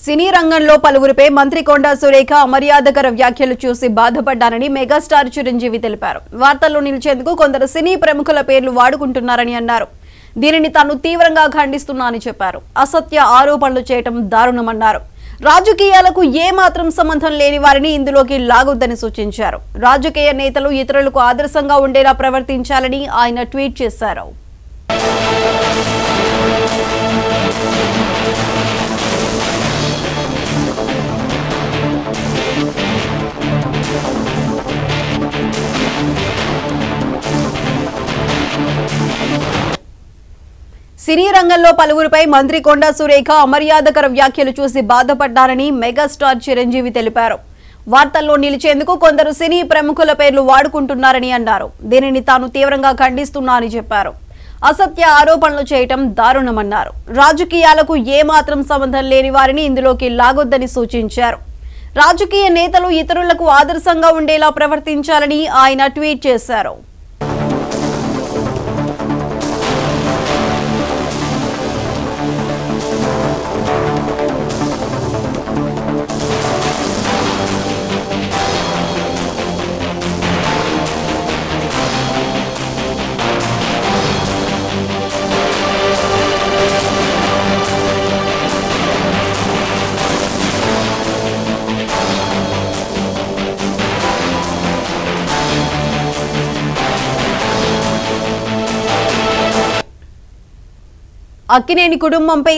సినీ రంగంలో పలువురిపై మంత్రి కొండా సురేఖ అమర్యాదకర వ్యాఖ్యలు చూసి బాధపడ్డానని మెగాస్టార్ చిరంజీవి తెలిపారు వార్తల్లో నిలిచేందుకు కొందరు సినీ ప్రముఖుల పేర్లు వాడుకుంటున్నారని అన్నారు దీనిని తాను తీవ్రంగా ఖండిస్తున్నానని చెప్పారు అసత్య ఆరోపణలు చేయటం దారుణమన్నారు రాజకీయాలకు ఏ మాత్రం సంబంధం లేని వారిని ఇందులోకి లాగొద్దని సూచించారు రాజకీయ నేతలు ఇతరులకు ఆదర్శంగా ఉండేలా ప్రవర్తించాలని ఆయన ట్వీట్ చేశారు సినీ రంగంలో పలువురిపై మంత్రి కొండా సురేఖ అమర్యాదకర వ్యాఖ్యలు చూసి బాధపడ్డారని మెగాస్టార్ చిరంజీవి తెలిపారు వార్తల్లో నిలిచేందుకు కొందరు సినీ ప్రముఖుల పేర్లు వాడుకుంటున్నారని అన్నారు దీనిని తాను తీవ్రంగా ఖండిస్తున్నానని చెప్పారు అసత్య ఆరోపణలు చేయటం దారుణమన్నారు రాజకీయాలకు ఏ మాత్రం సంబంధం లేని వారిని ఇందులోకి లాగొద్దని సూచించారు రాజకీయ నేతలు ఇతరులకు ఆదర్శంగా ఉండేలా ప్రవర్తించాలని ఆయన ట్వీట్ చేశారు అక్కినేని కుటుంబంపై